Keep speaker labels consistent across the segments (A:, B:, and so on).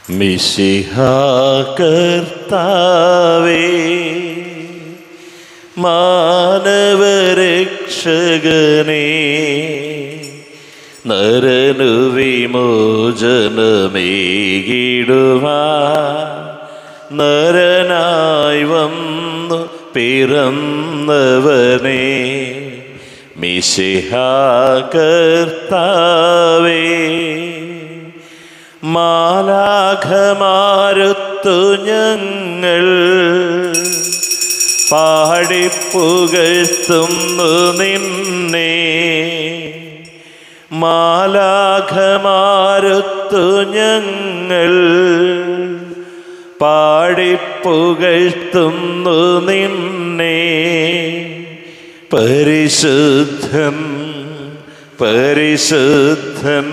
A: മിശിഹാകർത്താവേ മാനവരക്ഷകനേ നരനു വിമോചനമേകിടുവാ നരനായി വന്നു പിറന്നവനേ മിശിഹാകർത്താവേ മാലാഖമാരുത്തു ഞങ്ങൾ പാടിപ്പുകഴ്ത്തുന്നു നിന്നെ മാലാഖമാരുത്തു ഞങ്ങൾ പാടിപ്പുകഴ്ത്തുന്നു നിന്നെ പരിശുദ്ധൻ പരിശുദ്ധൻ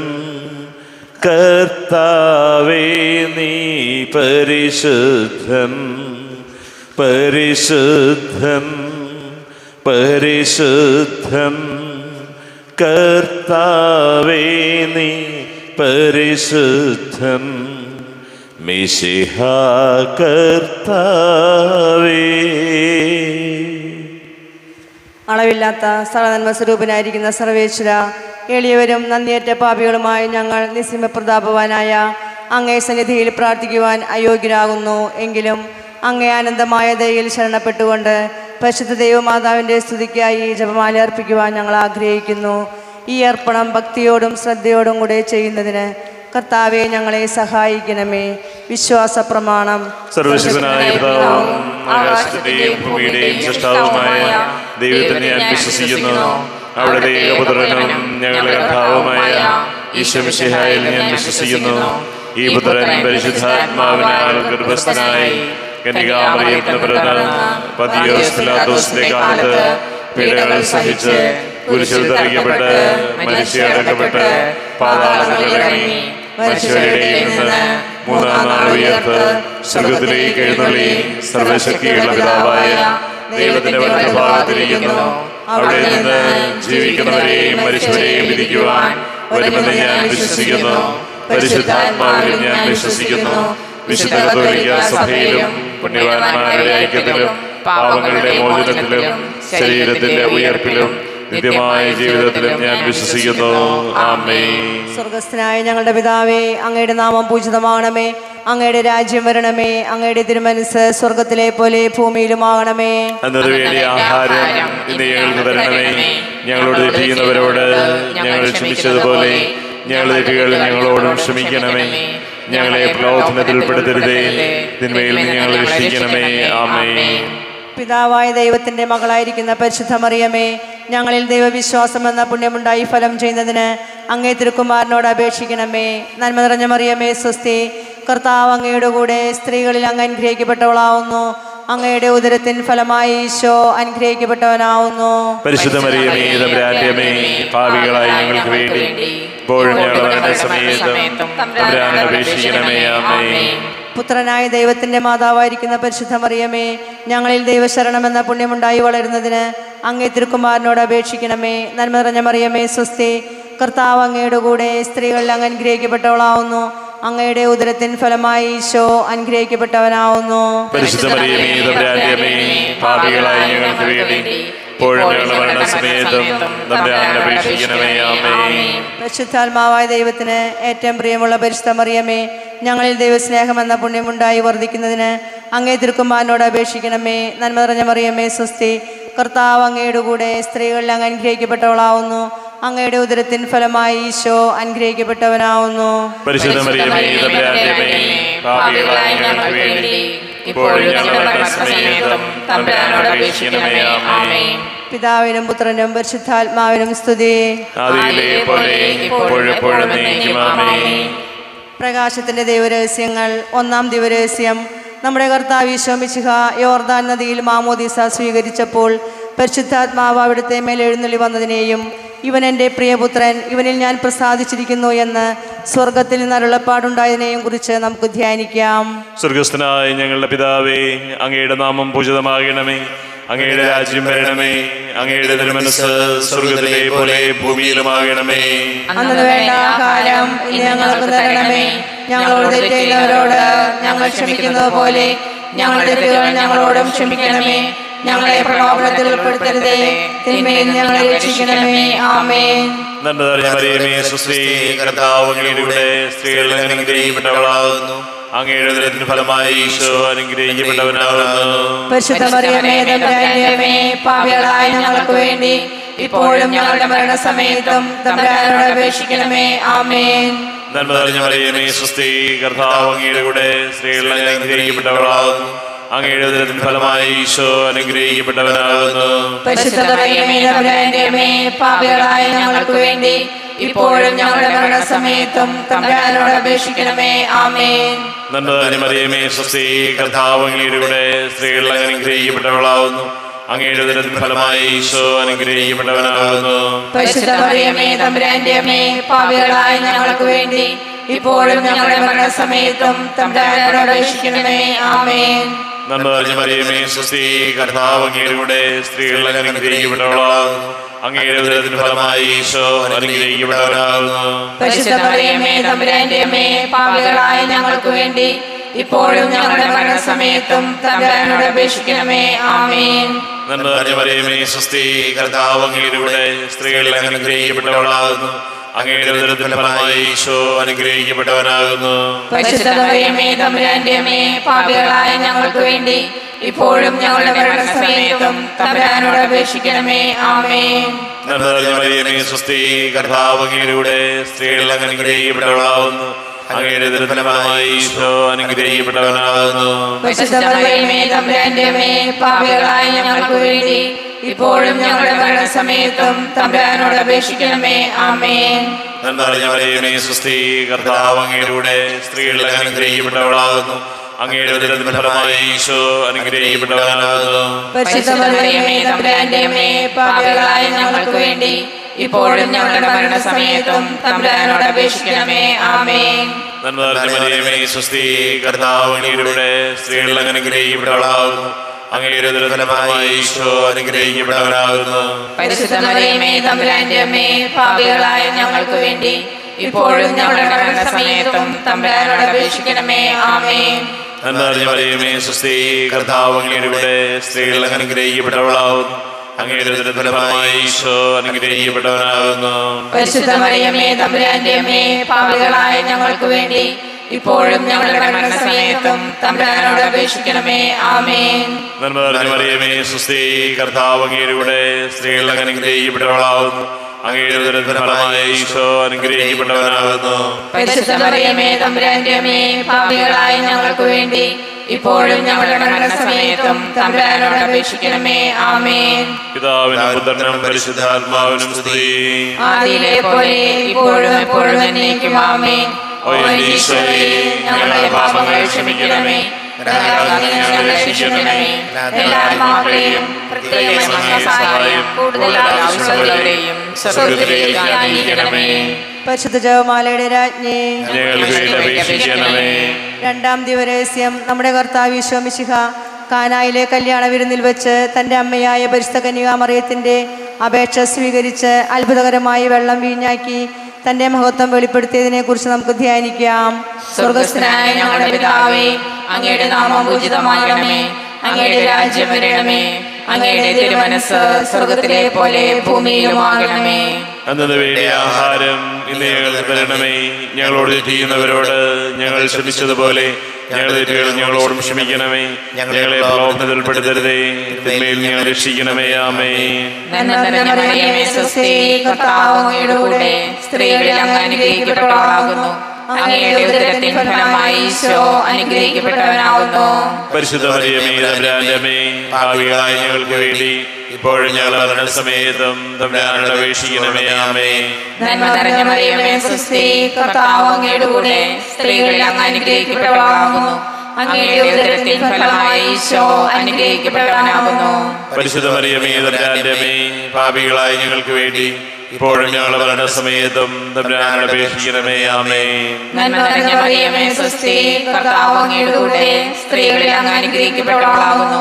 A: കർത്താവേ നീ പരിശുദ്ധൻ പരിശുദ്ധൻ പരിശുദ്ധൻ കർത്താവേ നീ പരിശുദ്ധൻ മിശിഹ കർത്താവേ
B: അളവില്ലാത്ത സർവനന്മ സ്വരൂപനായിരിക്കുന്ന സർവേശ്വര എളിയവരും നന്ദിയേറ്റ പാപികളുമായി ഞങ്ങൾ നിസിമപ്രതാപവാനായ അങ്ങേ സന്നിധിയിൽ പ്രാർത്ഥിക്കുവാൻ അയോഗ്യരാകുന്നു എങ്കിലും അങ്ങേ ആനന്ദമായ ദയയിൽ ശരണപ്പെട്ടുകൊണ്ട് പരിശുദ്ധ ദൈവമാതാവിൻ്റെ സ്തുതിക്കായി ജപമാല അർപ്പിക്കുവാൻ ഞങ്ങൾ ആഗ്രഹിക്കുന്നു ഈ അർപ്പണം ഭക്തിയോടും ശ്രദ്ധയോടും കൂടെ ചെയ്യുന്നതിന് കർത്താവെ ഞങ്ങളെ സഹായിക്കണമേ വിശ്വാസ പ്രമാണം
A: സർവശക്തനായ പിതാവും ആകാശത്തിന്റെയും ഭൂമിയുടെയും സൃഷ്ടാവുമായ ദൈവത്തിനെ ഞാൻ വിശ്വസിക്കുന്നു അവിടുത്തെ ഏകപുത്രനും ഞങ്ങളുടെ കർത്താവുമായ ഈശ്വമിഷിഹായിൽ ഞാൻ വിശ്വസിക്കുന്നു ഈ പുത്രൻ പരിശുദ്ധാത്മാവിനാൽ ഗർഭസ്ഥനായി കന്യകാമറിയത്തിന് പിറന്ന് പതിയോസ് പിലാത്തോസിന്റെ കാലത്ത് പീഡകൾ സഹിച്ച് കുരിശിൽ തെറിക്കപ്പെട്ട് മനുഷ്യടക്കപ്പെട്ട് പാതാളത്തിൽ ഇറങ്ങി മനുഷ്യരുടെ നിന്ന് മൂന്നാം നാൾ ഉയർത്ത് സ്വർഗത്തിലേക്ക് എഴുന്നള്ളി സർവശക്തിയുള്ള പിതാവായ ദൈവത്തിന്റെ വലത്ത ഭാഗത്തിരിക്കുന്നു അവിടെ നിന്ന് ജീവിക്കുന്നവരെയും മരിച്ചവരെയും വിധിക്കുവാൻ വരുമെന്ന് ഞാൻ വിശ്വസിക്കുന്നു പരിശുദ്ധാത്മാവിലും ഞാൻ വിശ്വസിക്കുന്നു വിശുദ്ധ കത്തോലിക്ക സഭയിലും പുണ്യവാന്മാരുടെ ഐക്യത്തിലും പാപങ്ങളുടെ മോചനത്തിലും ശരീരത്തിന്റെ ഉയർപ്പിലും നിത്യമായ ജീവിതത്തിലും ഞാൻ വിശ്വസിക്കുന്നു ആമേ
B: സ്വർഗസ്ഥനായ ഞങ്ങളുടെ പിതാവേ അങ്ങയുടെ നാമം പൂജിതമാകണമേ അങ്ങയുടെ രാജ്യം വരണമേ അങ്ങയുടെ തിരുമനസ് സ്വർഗത്തിലെ പോലെ ഭൂമിയിലുമാകണമേ
A: അന്നത് വേണ്ടി ആഹാരം ഇന്ന് ഞങ്ങൾക്ക് തരണമേ ഞങ്ങളോട് തെറ്റ് ചെയ്യുന്നവരോട് ഞങ്ങൾ ക്ഷമിച്ചതുപോലെ ഞങ്ങളുടെ തെറ്റുകൾ ഞങ്ങളോടും ക്ഷമിക്കണമേ ഞങ്ങളെ പ്രലോഭനത്തിൽ ഉൾപ്പെടുത്തരുതേ തിന്മയിൽ നിന്ന് ഞങ്ങളെ രക്ഷിക്കണമേ ആമേ
B: പിതാവായ ദൈവത്തിന്റെ മകളായിരിക്കുന്ന പരിശുദ്ധ മറിയമേ ഞങ്ങളിൽ ദൈവവിശ്വാസം എന്ന പുണ്യമുണ്ടായി ഫലം ചെയ്യുന്നതിന് അങ്ങേ തിരുക്കുമാരനോട് അപേക്ഷിക്കണമേ നന്മ നിറഞ്ഞ മറിയമേ സ്വസ്തി കർത്താവ് അങ്ങയുടെ കൂടെ സ്ത്രീകളിൽ അങ്ങ് അനുഗ്രഹിക്കപ്പെട്ടവളാവുന്നു അങ്ങയുടെ ഉദരത്തിൻ ഫലമായി ഈശോ അനുഗ്രഹിക്കപ്പെട്ടവനാവുന്നു
A: പരിശുദ്ധ മറിയമേ തമ്പുരാന്റെമേ പാവികളായ ഞങ്ങൾക്ക് വേണ്ടി ഇപ്പോഴും ഞങ്ങളുടെ മരണസമയത്തും തമ്പുരാനെ അപേക്ഷിക്കണമേ ആമേ
B: പുത്രനായ ദൈവത്തിന്റെ മാതാവായിരിക്കുന്ന പരിശുദ്ധ മറിയമേ ഞങ്ങളിൽ ദൈവശരണം എന്ന പുണ്യമുണ്ടായി വളരുന്നതിന് അങ്ങേ തിരുക്കുമാരനോട് അപേക്ഷിക്കണമേ നന്മ നിറഞ്ഞ മറിയമേ സ്വസ്തി കർത്താവ് അങ്ങയുടെ കൂടെ സ്ത്രീകളിൽ അങ്ങ് അനുഗ്രഹിക്കപ്പെട്ടവളാവുന്നു അങ്ങയുടെ ഉദരത്തിൻ ഫലമായി ഈശോ അനുഗ്രഹിക്കപ്പെട്ടവനാവുന്നു
A: പരിശുദ്ധ മറിയമേ തമ്പുരാന്റെമേ പാപികളായ ഞങ്ങൾക്ക് വേണ്ടി ഇപ്പോഴും ഞങ്ങളുടെ മരണസമയത്തും തമ്പുരാനെ അപേക്ഷിക്കണമേ ആമേ
B: പരിശുദ്ധാത്മാവായ ദൈവത്തിന് ഏറ്റവും പ്രിയമുള്ള പരിശുദ്ധ മറിയമേ ഞങ്ങളിൽ ദൈവസ്നേഹം എന്ന പുണ്യമുണ്ടായി വർദ്ധിക്കുന്നതിന് അങ്ങേ തിരുക്കുമാരനോട് അപേക്ഷിക്കണമേ നന്മ നിറഞ്ഞ മറിയമേ സ്വസ്തി കർത്താവ് അങ്ങയുടെ കൂടെ സ്ത്രീകളിൽ അങ്ങ് അനുഗ്രഹിക്കപ്പെട്ടവളാവുന്നു അങ്ങയുടെ ഉദരത്തിൻ ഫലമായി ഈശോ അനുഗ്രഹിക്കപ്പെട്ടവനാവുന്നു
A: പരിശുദ്ധ മറിയമേ തമ്പുരാന്റെമേ പാപികളായ ഞങ്ങൾക്ക് വേണ്ടി ഇപ്പോഴും ഞങ്ങളുടെ മരണസമയത്തും തമ്പുരാനോട് അപേക്ഷിക്കണമേ ആമേ
B: പിതാവിനും പുത്രനും പരിശുദ്ധാത്മാവിനും സ്തുതി
A: ആദിയിലെ പോലെ ഇപ്പോഴും എപ്പോഴും നീക്കും ആമേ
B: പ്രകാശത്തിന്റെ ദൈവരഹസ്യങ്ങൾ ഒന്നാം ദിവരഹസ്യം നമ്മുടെ കർത്താവ് ഈശോമിശിഹ യോർദാൻ നദിയിൽ മാമോദീസ സ്വീകരിച്ചപ്പോൾ പരിശുദ്ധാത്മാവ് അവിടുത്തെ മേൽ എഴുന്നള്ളി വന്നതിനെയും ഇവൻ എൻ്റെ പ്രിയപുത്രൻ ഇവനിൽ ഞാൻ പ്രസാദിച്ചിരിക്കുന്നു എന്ന് സ്വർഗത്തിൽ നിന്ന് അരുളപ്പാടുണ്ടായതിനെയും കുറിച്ച് നമുക്ക് ധ്യാനിക്കാം
A: സ്വർഗസ്ഥനായ ഞങ്ങളുടെ പിതാവേ അങ്ങയുടെ നാമം പൂജിതമാകണമേ അങ്ങയുടെ രാജ്യം വരണമേ അങ്ങയുടെ തിരുമനസ് സ്വർഗത്തിലെ പോലെ ഭൂമിയിലുമാകണമേ
B: അന്നു വേണ്ട ആഹാരം ഇനി ഞങ്ങൾക്ക് തരണമേ ഞങ്ങളോട് തെറ്റ് ചെയ്യുന്നവരോട് ഞങ്ങൾ ക്ഷമിക്കുന്നത് പോലെ ഞങ്ങളുടെ തെറ്റുകൾ ഞങ്ങളോടും ക്ഷമിക്കണമേ ഞങ്ങളെ പ്രലോഭനത്തിൽ ഉൾപ്പെടുത്തരുതേ തിന്മയിൽ ഞങ്ങളെ രക്ഷിക്കണമേ ആമേൻ
A: നന്മ നിറഞ്ഞ മറിയമേ സുശ്രീ കർത്താവ് അങ്ങയുടെ സ്ത്രീകളിൽ അനുഗ്രഹിക്കപ്പെട്ടവളാകുന്നു അങ്ങയുടെ ഉദരത്തിന് ഫലമായി ഈശോ അനുഗ്രഹിക്കപ്പെട്ടവനാകുന്നു
B: പരിശുദ്ധ മറിയമേ തമ്പുരാന്റെയമേ പാപികളായ ഞങ്ങൾക്ക് വേണ്ടി ഇപ്പോഴും ഞങ്ങളുടെ മരണസമയത്തും തമ്പുരാനോട് അപേക്ഷിക്കണമേ ആമേൻ
A: നന്മ നിറഞ്ഞ മറിയമേ സുസ്ഥി കർത്താവ് അങ്ങയുടെ കൂടെ സ്ത്രീകളിൽ അനുഗ്രഹിക്കപ്പെട്ടവളാകുന്നു അങ്ങയുടെ ഉദരത്തിന് ഫലമായി ഈശോ അനുഗ്രഹിക്കപ്പെട്ടവനാകുന്നു
B: പരിശുദ്ധ മറിയമേ തമ്പുരാന്റെയമേ പാപികളായ ഞങ്ങൾക്ക് വേണ്ടി ഇപ്പോഴും ഞങ്ങളുടെ മരണസമയത്തും തമ്പുരാനോട് അപേക്ഷിക്കണമേ ആമേൻ
A: നന്മ നിറഞ്ഞ മറിയമേ സുസ്ഥി കർത്താവ് അങ്ങയുടെ കൂടെ സ്ത്രീകളിൽ അനുഗ്രഹിക്കപ്പെട്ടവളാകുന്നു അങ്ങയുടെ ഉദരത്തിന് ഫലമായി ഈശോ അനുഗ്രഹിക്കപ്പെട്ടവനാകുന്നു
B: പരിശുദ്ധ മറിയമേ തമ്പുരാന്റെയമേ പാപികളായ ഞങ്ങൾക്ക് വേണ്ടി ഇപ്പോഴും ഞങ്ങളുടെ മരണസമയത്തും തമ്പുരാനോട് അപേക്ഷിക്കണമേ ആമേൻ
A: നന്മ നിറഞ്ഞ മറിയമേ സുസ്ഥി കർത്താവ് അങ്ങയുടെ കൂടെ സ്ത്രീകളിൽ അനുഗ്രഹിക്കപ്പെട്ടവളാകുന്നു അങ്ങയുടെ ഉദരത്തിന് ഫലമായി ഈശോ അനുഗ്രഹിക്കപ്പെട്ടവനാകുന്നു
B: പരിശുദ്ധ മറിയമേ തമ്പുരാന്റെയമേ പാപികളായ ഞങ്ങൾക്ക് വേണ്ടി ഇപ്പോഴും ഞങ്ങളുടെ മരണസമയത്തും തമ്പുരാനോട് അപേക്ഷിക്കണമേ ആമേൻ
A: നന്മ നിറഞ്ഞ മറിയമേ സുസ്ഥി കർത്താവ് അങ്ങയുടെ കൂടെ സ്ത്രീകളിൽ അനുഗ്രഹിക്കപ്പെട്ടവളാകുന്നു അങ്ങയുടെ ഉദരത്തിന് ഫലമായി ഈശോ അനുഗ്രഹിക്കപ്പെട്ടവനാകുന്നു
B: പരിശുദ്ധ മറിയമേ തമ്പുരാന്റെയമേ പാപികളായ ഞങ്ങൾക്ക് വേണ്ടി ഇപ്പോഴും ഞങ്ങളുടെ മരണസമയത്തും തമ്പുരാനോട് അപേക്ഷിക്കണമേ ആമേൻ
A: നന്മ നിറഞ്ഞ മറിയമേ സുസ്ഥി കർത്താവ് അങ്ങയുടെ കൂടെ സ്ത്രീകളിൽ അനുഗ്രഹിക്കപ്പെട്ടവളാകുന്നു അങ്ങയുടെ ഉദരത്തിന് ഫലമായി ഈശോ അനുഗ്രഹിക്കപ്പെട്ടവനാകുന്നു
B: പരിശുദ്ധ മറിയമേ തമ്പുരാന്റെയമേ പാപികളായ ഞങ്ങൾക്ക് വേണ്ടി ഇപ്പോഴും ഞങ്ങളുടെ മരണസമയത്തും തമ്പുരാനോട് അപേക്ഷിക്കണമേ ആമേൻ
A: നന്മ നിറഞ്ഞ മറിയമേ സുസ്ഥി കർത്താവ് അങ്ങയുടെ കൂടെ സ്ത്രീകളിൽ അനുഗ്രഹിക്കപ്പെട്ടവളാകുന്നു അങ്ങയുടെ ഉദരത്തിന് ഫലമായി ഈശോ അനുഗ്രഹിക്കപ്പെട്ടവനാകുന്നു
B: പരിശുദ്ധ മറിയമേ തമ്പുരാന്റെയമേ പാപികളായ ഞങ്ങൾക്ക് വേണ്ടി ഇപ്പോഴും ഞങ്ങളുടെ മരണസമയത്തും തമ്പുരാനോട് അപേക്ഷിക്കണമേ ആമേൻ
A: നന്മ നിറഞ്ഞ മറിയമേ സുസ്ഥി കർത്താവ് അങ്ങയുടെ കൂടെ സ്ത്രീകളിൽ അനുഗ്രഹിക്കപ്പെട്ടവളാകുന്നു അങ്ങയുടെ ഉദരത്തിന് ഫലമായി ഈശോ അനുഗ്രഹിക്കപ്പെട്ടവനാകുന്നു
B: പരിശുദ്ധ മറിയമേ തമ്പുരാന്റെ അമ്മേ പാപികളായ ഞങ്ങൾക്ക് വേണ്ടി ഇപ്പോഴും ഞങ്ങളുടെ മരണസമയത്തും തമ്പുരാനോട് അപേക്ഷിക്കണമേ ആമേൻ
A: നന്മ നിറഞ്ഞ മറിയമേ സുസ്ഥി കർത്താവ് അങ്ങയുടെ കൂടെ സ്ത്രീകളിൽ അനുഗ്രഹിക്കപ്പെട്ടവളാകുന്നു അങ്ങയുടെ ഉദരത്തിന് ഫലമായി ഈശോ അനുഗ്രഹിക്കപ്പെട്ടവനാകുന്നു
B: പരിശുദ്ധ മറിയമേ തമ്പുരാന്റെ അമ്മേ പാപികളായ ഞങ്ങൾക്ക് വേണ്ടി ഇപ്പോഴും ഞങ്ങളുടെ മരണസമയത്തും തമ്പുരാനോട് അപേക്ഷിക്കണമേ ആമേൻ
A: നന്മ നിറഞ്ഞ മറിയമേ സുസ്ഥി കർത്താവ് അങ്ങയുടെ കൂടെ സ്ത്രീകളിൽ അനുഗ്രഹിക്കപ്പെട്ടവളാകുന്നു അങ്ങയുടെ ഉദരത്തിന് ഫലമായി ഈശോ അനുഗ്രഹിക്കപ്പെട്ടവനാകുന്നു
B: പരിശുദ്ധ മറിയമേ തമ്പുരാന്റെ അമ്മേ പാപികളായ ഞങ്ങൾക്ക് വേണ്ടി ഇപ്പോഴും ഞങ്ങളുടെ മരണസമയത്തും തമ്പുരാനോട് അപേക്ഷിക്കണമേ ആമേൻ
A: പിതാവിനും പുത്രനും പരിശുദ്ധാത്മാവിനും സ്തുതി
B: ആദിയിലെ പോലെ ഇപ്പോഴും എപ്പോഴും എന്നേക്കും ആമേൻ
A: ഓ എന്റെ ഈശോയെ ഞങ്ങളുടെ പാപങ്ങൾ ക്ഷമിക്കണമേ നരകാഗ്നിയിൽ ഞങ്ങളെ രക്ഷിക്കണമേ
B: എല്ലാ ആത്മാക്കളെയും പ്രത്യേകം അങ്ങേ സഹായം കൂടുതൽ ആവശ്യമുള്ളവരെയും
A: സ്വർഗ്ഗത്തിലേക്ക് ആനയിക്കണമേ
B: പരിശുദ്ധ ജപമാലയുടെ രാജ്ഞി
A: ഞങ്ങൾക്ക് വേണ്ടി അപേക്ഷിക്കണമേ
B: രണ്ടാം ദിവരഹസ്യം നമ്മുടെ കർത്താവ് വിശ്വമിശിഹ കാനായിലെ കല്യാണ വിരുന്നിൽ വെച്ച് തൻ്റെ അമ്മയായ പരിശുദ്ധ കന്യകാമറിയത്തിൻ്റെ അപേക്ഷ സ്വീകരിച്ച് അത്ഭുതകരമായി വെള്ളം വീഞ്ഞാക്കി തൻ്റെ മഹത്വം വെളിപ്പെടുത്തിയതിനെ കുറിച്ച് നമുക്ക് ധ്യാനിക്കാം സ്വർഗസ്ഥനായ ഞങ്ങളുടെ പിതാവേ അങ്ങയുടെ നാമം ഉചിതമാകണമേ അങ്ങയുടെ രാജ്യം വരണമേ അങ്ങയുടെ തിരുമനസ് സ്വർഗത്തിലെ പോലെ ഭൂമിയിലുമാകണമേ
A: അന്നത് വേണ്ടി ആഹാരം ഇന്ന് ഞങ്ങൾക്ക് തരണമേ ഞങ്ങളോട് ചെയ്യുന്നവരോട് ഞങ്ങൾ ക്ഷമിച്ചതുപോലെ ഞങ്ങളുടെ തെറ്റുകൾ ഞങ്ങളോടും ക്ഷമിക്കണമേ ഞങ്ങളെ പ്രലോഭനത്തിൽ ഉൾപ്പെടുത്തരുതേ തിന്മയിൽ ഞങ്ങൾ രക്ഷിക്കണമേ ആമേ
B: നന്മ നിറഞ്ഞ മറിയമേ, സ്വസ്തി, കർത്താവ് അങ്ങയുടെ കൂടെ സ്ത്രീകളിൽ അങ്ങ് അനുഗ്രഹിക്കപ്പെട്ടവളാകുന്നു അങ്ങയുടെ ഉദരത്തിൻ ഫലമായി ഈശോ അനുഗ്രഹിക്കപ്പെട്ടവനാകുന്നു
A: പരിശുദ്ധ മറിയമേ തമ്പുരാന്റെ അമ്മേ ഭാവികളായ ഞങ്ങൾക്ക് വേണ്ടി ഇപ്പോഴും ഞങ്ങൾ മരണസമയത്തും തമ്പുരാനോട് അപേക്ഷിക്കണമേ ആമേ
B: നന്മ നിറഞ്ഞ മറിയമേ സുസ്ഥി കർത്താവ് അങ്ങയുടെ കൂടെ സ്ത്രീകളിൽ അങ്ങ് അനുഗ്രഹിക്കപ്പെട്ടവളാകുന്നു അങ്ങയുടെ ഉദരത്തിൻ ഫലമായി ഈശോ അനുഗ്രഹിക്കപ്പെട്ടവനാകുന്നു
A: പരിശുദ്ധ മറിയമേ തമ്പുരാന്റെ അമ്മേ ഭാവികളായ ഞങ്ങൾക്ക് വേണ്ടി ഇപ്പോഴും ഞങ്ങൾ മരണസമയത്തും തമ്പുരാനോട് അപേക്ഷിക്കണമേ ആമേ
B: നന്മ നിറഞ്ഞ മറിയമേ സുസ്ഥി കർത്താവ് അങ്ങയുടെ കൂടെ സ്ത്രീകളിൽ അങ്ങ് അനുഗ്രഹിക്കപ്പെട്ടവളാകുന്നു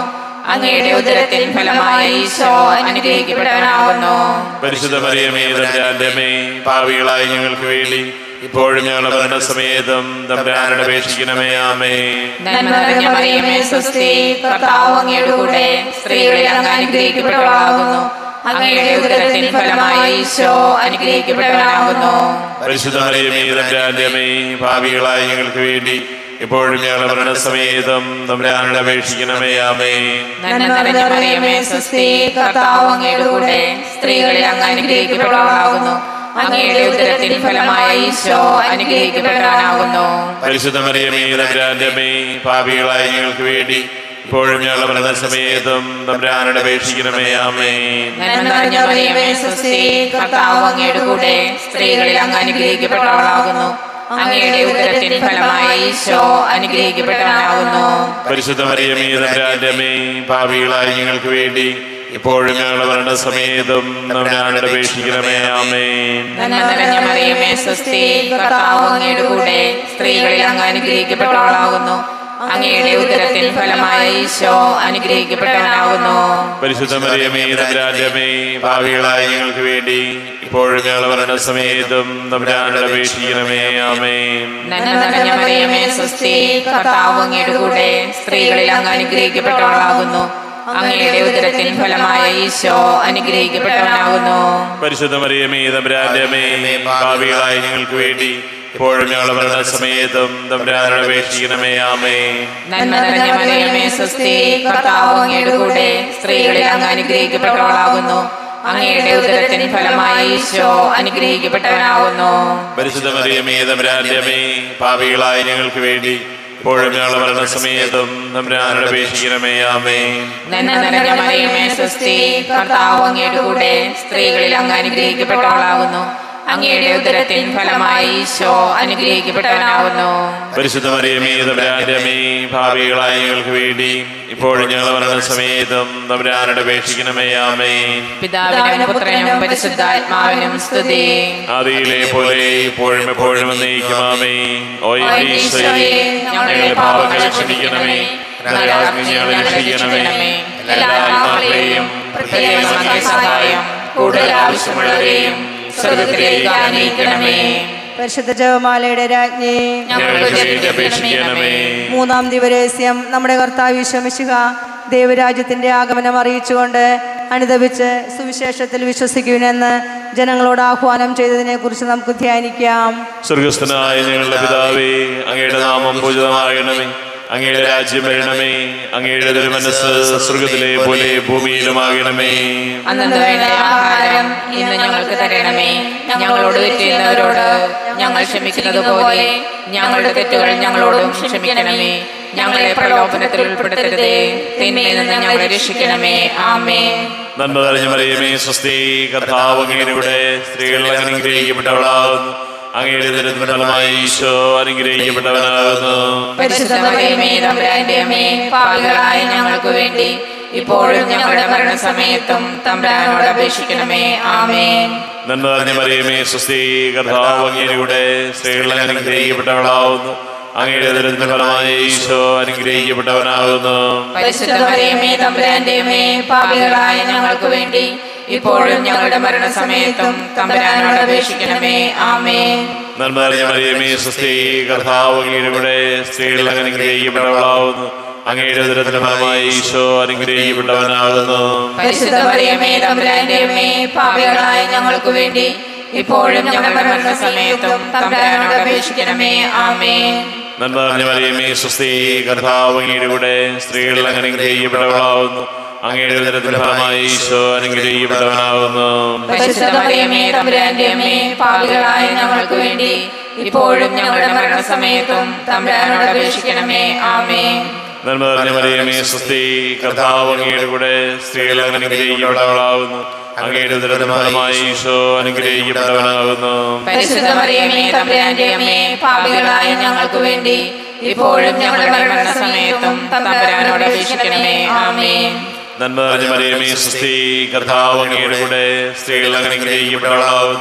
C: അങ്ങയുടെ ഉദരത്തിൻ ഫലമായ ഈശോ അനുഗ്രഹിക്കപ്പെട്ടവനാകുന്നു
A: പരിശുദ്ധ മറിയമേ തമ്പുരാന്റെ അമ്മേ പാവികളായ ഞങ്ങൾക്ക് വേണ്ടി ഇപ്പോഴും ഞങ്ങളുടെ മരണസമേതം തമ്പുരാനോട് അപേക്ഷിക്കണമേ ആമേ
C: നന്മ നിറഞ്ഞ മറിയമേ സ്വസ്തി കർത്താവ് അങ്ങയുടെ കൂടെ സ്ത്രീകളിൽ അങ്ങ് അനുഗ്രഹിക്കപ്പെട്ടവളാകുന്നു അങ്ങയുടെ ഉദരത്തിൻ ഫലമായ ഈശോ അനുഗ്രഹിക്കപ്പെട്ടവനാകുന്നു
A: പരിശുദ്ധ മറിയമേ തമ്പുരാന്റെ അമ്മേ പാവികളായ ഞങ്ങൾക്ക് വേണ്ടി ഇപ്പോഴും ഞങ്ങളുടെ മരണസമേതം തമ്പുരാനോട് അപേക്ഷിക്കണമേ ആമേ
C: നന്മ നിറഞ്ഞ മറിയമേ സ്വസ്തി കർത്താവ് അങ്ങയുടെ കൂടെ സ്ത്രീകളിൽ അങ്ങ് അനുഗ്രഹിക്കപ്പെട്ടവളാകുന്നു അങ്ങയുടെ ഉദരത്തിൻ ഫലമായ ഈശോ അനുഗ്രഹിക്കപ്പെട്ടവനാകുന്നു
A: പരിശുദ്ധ മറിയമേ തമ്പുരാന്റെ അമ്മേ പാപികളായ ഞങ്ങൾക്ക് വേണ്ടി ഇപ്പോഴും ഞങ്ങളുടെ മരണസമേതം തമ്പുരാനോട് അപേക്ഷിക്കണമേ ആമേ
C: നന്മ നിറഞ്ഞ മറിയമേ സ്വസ്തി കർത്താവ് അങ്ങയുടെ കൂടെ സ്ത്രീകളിൽ അങ്ങ് അനുഗ്രഹിക്കപ്പെട്ടവളാകുന്നു അങ്ങയുടെ ഉദരത്തിൻ ഫലമായ ഈശോ അനുഗ്രഹിക്കപ്പെട്ടവനാകുന്നു
A: പരിശുദ്ധ മറിയമേ തമ്പുരാന്റെ അമ്മേ പാപികളായ ഞങ്ങൾക്ക് വേണ്ടി ഇപ്പോഴും ഞങ്ങളുടെ മരണസമേതം തമ്പുരാനോട് അപേക്ഷിക്കണമേ ആമേ
C: നന്മ നിറഞ്ഞ മറിയമേ സ്വസ്തി കർത്താവ് അങ്ങയുടെ കൂടെ സ്ത്രീകളിൽ അങ്ങ് അനുഗ്രഹിക്കപ്പെട്ടവളാകുന്നു അങ്ങയുടെ ഉദരത്തിൻ ഫലമായ ഈശോ അനുഗ്രഹിക്കപ്പെട്ടവനാകുന്നു
A: പരിശുദ്ധ മറിയമേ തമ്പുരാന്റെ അമ്മേ പാപികളായ ഞങ്ങൾക്ക് വേണ്ടി ഇപ്പോഴും ഞങ്ങളുടെ മരണസമേതം തമ്പുരാനോട് അപേക്ഷിക്കണമേ ആമേ
C: നന്മ നിറഞ്ഞ മറിയമേ സ്വസ്തി കർത്താവ് അങ്ങയുടെ കൂടെ സ്ത്രീകളിൽ അങ്ങ് അനുഗ്രഹിക്കപ്പെട്ടവളാകുന്നു അങ്ങയുടെ ഉദരത്തിൻ ഫലമായ ഈശോ അനുഗ്രഹിക്കപ്പെട്ടവനാകുന്നു
A: പരിശുദ്ധ മറിയമേ തമ്പുരാന്റെ അമ്മേ പാപികളായ ഞങ്ങൾക്ക് വേണ്ടി ഇപ്പോഴും ഞങ്ങളുടെ മരണസമേതം തമ്പുരാനോട് അപേക്ഷിക്കണമേ ആമേ
C: നന്മ നിറഞ്ഞ മറിയമേ സ്വസ്തി കർത്താവ് അങ്ങയുടെ കൂടെ സ്ത്രീകളിൽ അങ്ങ് അനുഗ്രഹിക്കപ്പെട്ടവളാകുന്നു അങ്ങയുടെ ഉദരത്തിൻ ഫലമായ ഈശോ അനുഗ്രഹിക്കപ്പെട്ടവനാകുന്നു
A: പരിശുദ്ധ മറിയമേ തമ്പുരാന്റെ അമ്മേ പാപികളായ ഞങ്ങൾക്ക് വേണ്ടി ഇപ്പോഴും ഞങ്ങളുടെ മരണസമേതം തമ്പുരാനോട് അപേക്ഷിക്കണമേ ആമേ
C: നന്മ നിറഞ്ഞ മറിയമേ സ്വസ്തി കർത്താവ് അങ്ങയുടെ കൂടെ സ്ത്രീകളിൽ അങ്ങ് അനുഗ്രഹിക്കപ്പെട്ടവളാകുന്നു അങ്ങയുടെ ഉദരത്തിൻ ഫലമായ ഈശോ അനുഗ്രഹിക്കപ്പെട്ടവനാകുന്നു
A: പരിശുദ്ധ മറിയമേ തമ്പുരാന്റെ അമ്മേ പാപികളായ ഞങ്ങൾക്ക് വേണ്ടി ഇപ്പോഴും ഞങ്ങളുടെ മരണസമേതം തമ്പുരാനോട് അപേക്ഷിക്കണമേ ആമേ
C: പിതാവിനും പുത്രനും പരിശുദ്ധാത്മാവിനും സ്തുതി
A: ആദിയിലെ പോലെ ഇപ്പോഴും എപ്പോഴും എന്നേക്കുമാമേ ഓ എന്റെ ഈശോയെ ഞങ്ങളുടെ പാപങ്ങൾ ക്ഷമിക്കണമേ നരകാഗ്നി ഞങ്ങളെ രക്ഷിക്കണമേ എല്ലാ ആത്മാക്കളെയും പ്രത്യേകം അങ്ങേ സഹായം കൂടുതൽ ആവശ്യമുള്ളവരെയും സ്വർഗത്തിലേക്ക് ആനയിക്കണമേ
B: പരിശുദ്ധ ജപമാലയുടെ രാജ്ഞി
A: ഞങ്ങൾക്ക് വേണ്ടി അപേക്ഷിക്കണമേ
B: മൂന്നാം ദിവരഹസ്യം നമ്മുടെ കർത്താവ് വിശ്വമിശുക ദൈവരാജ്യത്തിന്റെ ആഗമനം അറിയിച്ചുകൊണ്ട് അനുദപിച്ച് സുവിശേഷത്തിൽ വിശ്വസിക്കുവിനെന്ന് ജനങ്ങളോട് ആഹ്വാനം ചെയ്തതിനെ കുറിച്ച് നമുക്ക് ധ്യാനിക്കാം
A: സ്വർഗസ്ഥനായ ഞങ്ങളുടെ പിതാവേ അങ്ങയുടെ നാമം പൂജിതമാകണമേ അങ്ങയുടെ രാജ്യം വരണമേ അങ്ങയുടെ തിരുമനസ് സ്വർഗത്തിലെ പോലെ ഭൂമിയിലുമാകണമേ
C: അന്നു വേണ്ട ആഹാരം ഇന്ന് ഞങ്ങൾക്ക് തരണമേ ഞങ്ങളോട് തെറ്റുന്നവരോട് ഞങ്ങൾ ക്ഷമിക്കുന്നത് പോലെ ഞങ്ങളുടെ തെറ്റുകൾ ഞങ്ങളോടും ക്ഷമിക്കണമേ ഞങ്ങളെ പ്രലോഭനത്തിൽ ഉൾപ്പെടുത്തരുതേ തിന്മയിൽ നിന്ന് ഞങ്ങളെ രക്ഷിക്കണമേ ആമേ
A: നന്മ തെളിഞ്ഞ മറിയമേ സ്വസ്തി കർത്താവ് അങ്ങയുടെ കൂടെ സ്ത്രീകൾ അനുഗ്രഹിക്കപ്പെട്ടവളാകുന്നു അങ്ങയുടെ ദരിദ്രഫലമായ ഈശോ അനുഗ്രഹിക്കപ്പെട്ടവനാകുന്നു
C: പരിശുദ്ധ മറിയമേ തമ്പുരാന്റെ അമ്മേ പാപികളായ ഞങ്ങൾക്ക് വേണ്ടി ഇപ്പോഴും ഞങ്ങളുടെ മരണസമയത്തും തമ്പുരാനോട് അപേക്ഷിക്കണമേ ആമേ
A: നന്മ തെളിഞ്ഞ മറിയമേ സ്വസ്തി കർത്താവ് അങ്ങയുടെ കൂടെ സ്ത്രീകൾ അനുഗ്രഹിക്കപ്പെട്ടവളാകുന്നു അങ്ങയുടെ ദരിദ്രഫലമായ ഈശോ അനുഗ്രഹിക്കപ്പെട്ടവനാകുന്നു
C: പരിശുദ്ധ മറിയമേ തമ്പുരാന്റെ അമ്മേ പാപികളായ ഞങ്ങൾക്ക് വേണ്ടി ഇപ്പോഴും ഞങ്ങളുടെ മരണസമയത്തും തമ്പുരാനോട് അപേക്ഷിക്കണമേ ആമേ
A: നന്മ തെളിഞ്ഞ മറിയമേ സ്വസ്തി കർത്താവ് അങ്ങയുടെ കൂടെ സ്ത്രീകൾ അനുഗ്രഹിക്കപ്പെട്ടവളാകുന്നു അങ്ങയുടെ ദരിദ്രഫലമായ ഈശോ അനുഗ്രഹിക്കപ്പെട്ടവനാകുന്നു
C: പരിശുദ്ധ മറിയമേ തമ്പുരാന്റെ അമ്മേ പാപികളായ ഞങ്ങൾക്ക് വേണ്ടി ഇപ്പോഴും ഞങ്ങളുടെ മരണസമയത്തും തമ്പുരാനോട് അപേക്ഷിക്കണമേ ആമേ
A: നന്മ തെളിഞ്ഞ മറിയമേ സ്വസ്തി കർത്താവ് അങ്ങയുടെ കൂടെ സ്ത്രീകൾ അനുഗ്രഹിക്കപ്പെട്ടവളാകുന്നു അങ്ങയുടെ ദരിദ്രഫലമായ ഈശോ അനുഗ്രഹിക്കപ്പെട്ടവനാകുന്നു
C: പരിശുദ്ധ മറിയമേ തമ്പുരാന്റെ അമ്മേ പാപികളായ ഞങ്ങൾക്ക് വേണ്ടി ഇപ്പോഴും ഞങ്ങളുടെ മരണസമയത്തും തമ്പുരാനോട് അപേക്ഷിക്കണമേ ആമേ
A: നന്മ തെളിഞ്ഞ മറിയമേ സ്വസ്തി കർത്താവ് അങ്ങയുടെ കൂടെ സ്ത്രീകൾ അനുഗ്രഹിക്കപ്പെട്ടവളാകുന്നു അങ്ങയുടെ ദരിദ്രഫലമായ ഈശോ അനുഗ്രഹിക്കപ്പെട്ടവനാകുന്നു
C: പരിശുദ്ധ മറിയമേ തമ്പുരാന്റെ അമ്മേ പാപികളായ ഞങ്ങൾക്ക് വേണ്ടി ഇപ്പോഴും ഞങ്ങളുടെ മരണസമയത്തും തമ്പുരാനോട് അപേക്ഷിക്കണമേ ആമേ
A: നന്മ നിറഞ്ഞ മറിയമേ സുസ്ഥി കർത്താവ് അങ്ങയുടെ കൂടെ സ്ത്രീകൾ അനുഗ്രഹിക്കപ്പെട്ടവളാകുന്നു